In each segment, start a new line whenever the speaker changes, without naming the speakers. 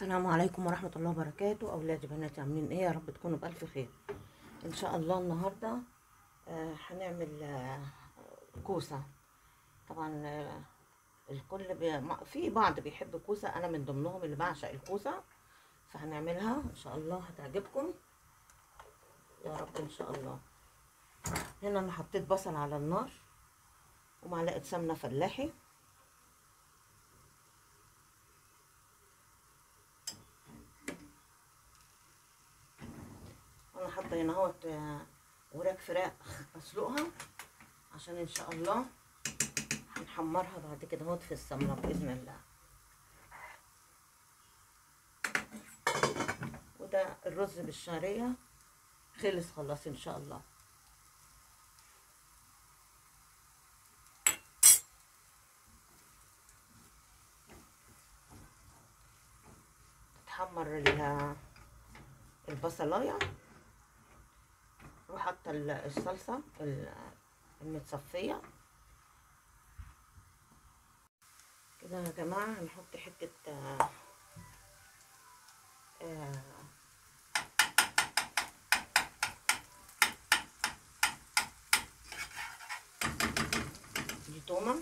السلام عليكم ورحمة الله وبركاته أولادي بناتي عاملين إيه يا رب تكونوا بألف خير إن شاء الله النهاردة آه، هنعمل آه، كوسة طبعا آه، الكل بي... ما- في بعض بيحب الكوسة أنا من ضمنهم اللي بعشق الكوسة فهنعملها إن شاء الله هتعجبكم يا رب إن شاء الله هنا أنا حطيت بصل على النار ومعلقة سمنة فلاحي انا حاطه هنا اهوت آه، وراك فراخ اسلقها عشان ان شاء الله هنحمرها بعد كده اهوت في السمنه باذن الله وده الرز بالشعريه خلص خلاص ان شاء الله تتحمر ال- البصلايه روح حاطه ال- الصلصه ال- المتصفيه كده يا جماعه هنحط حته آه، آه، دي تومه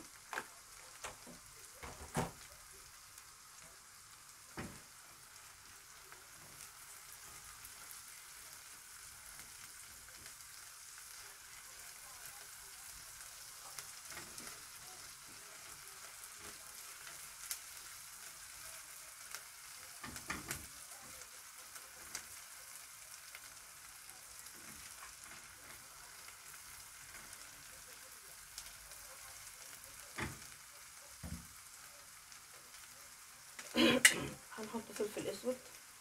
هنحط فلفل اسود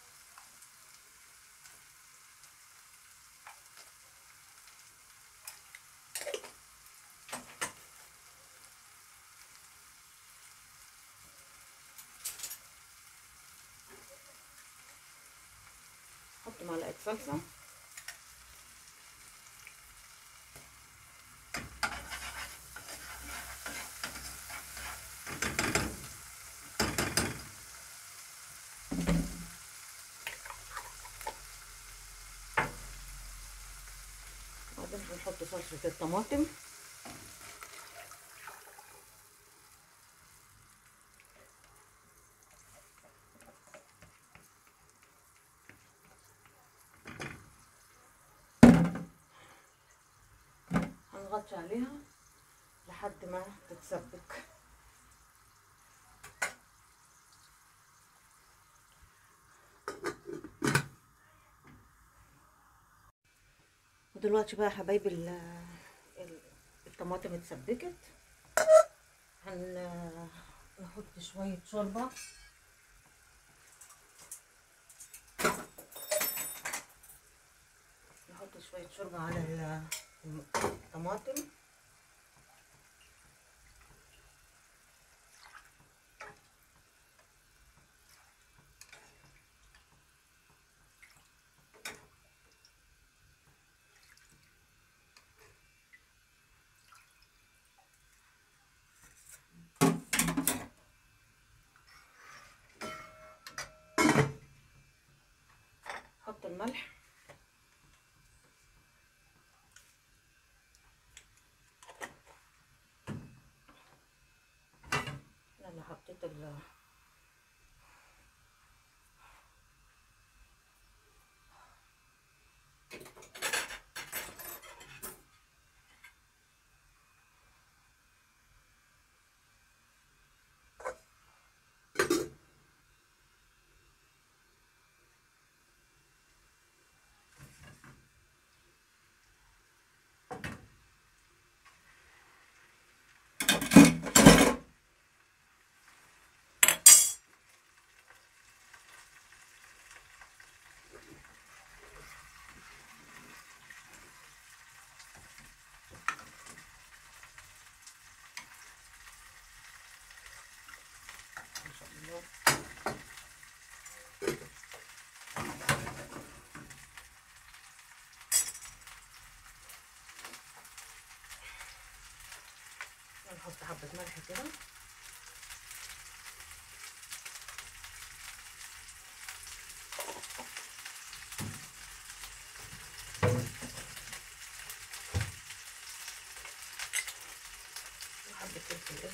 حط معلقه صلصه بعدين هنحط صلصه الطماطم هنغطي عليها لحد ما تتسبك ودلوقتي بقى يا حبايبي ال- ال- الطماطم اتسبكت هن نحط شوية شوربة نحط شوية شوربة على ال- الطماطم نحط الملح انا حطيت ال ان شاء الله نحط حبة ملح كده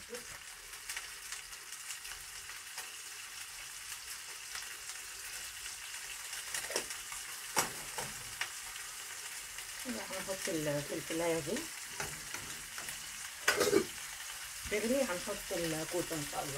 هنحط الفلفلايه دي تغلي هنحط الكوسه ان شاء الله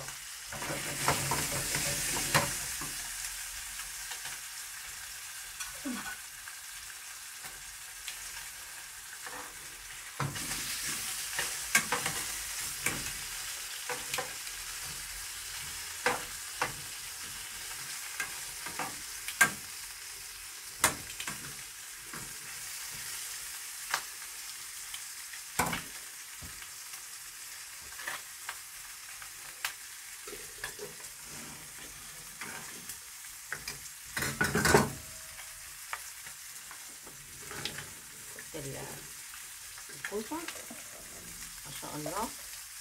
الكوسة ما شاء الله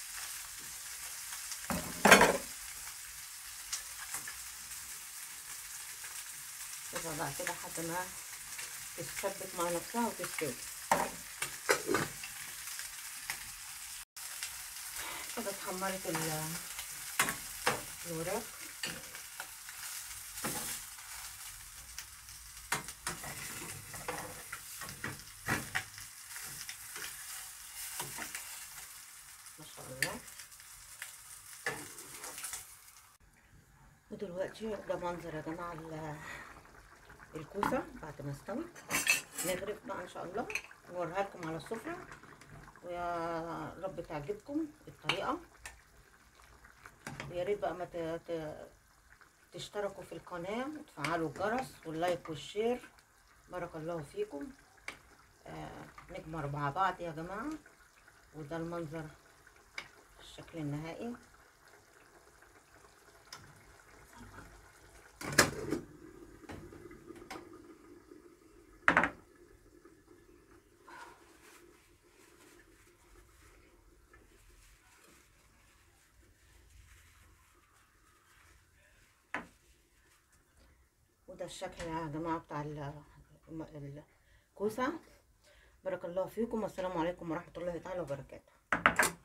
كده بقى كده لحد ما تتثبت مع نفسها وتستوي كده اتحمرت الوراك ودلوقتي ده منظر يا جماعه الكوسه بعد ما استوت نغرف بقى ان شاء الله نوريها لكم على السفره ويا رب تعجبكم الطريقه ويا ريت بقى ما تشتركوا في القناه وتفعلوا الجرس واللايك والشير بارك الله فيكم آه نكبر مع بعض يا جماعه وده المنظر الشكل النهائي وده الشكل يا جماعه بتاع الكوسه بارك الله فيكم والسلام عليكم ورحمه الله تعالى وبركاته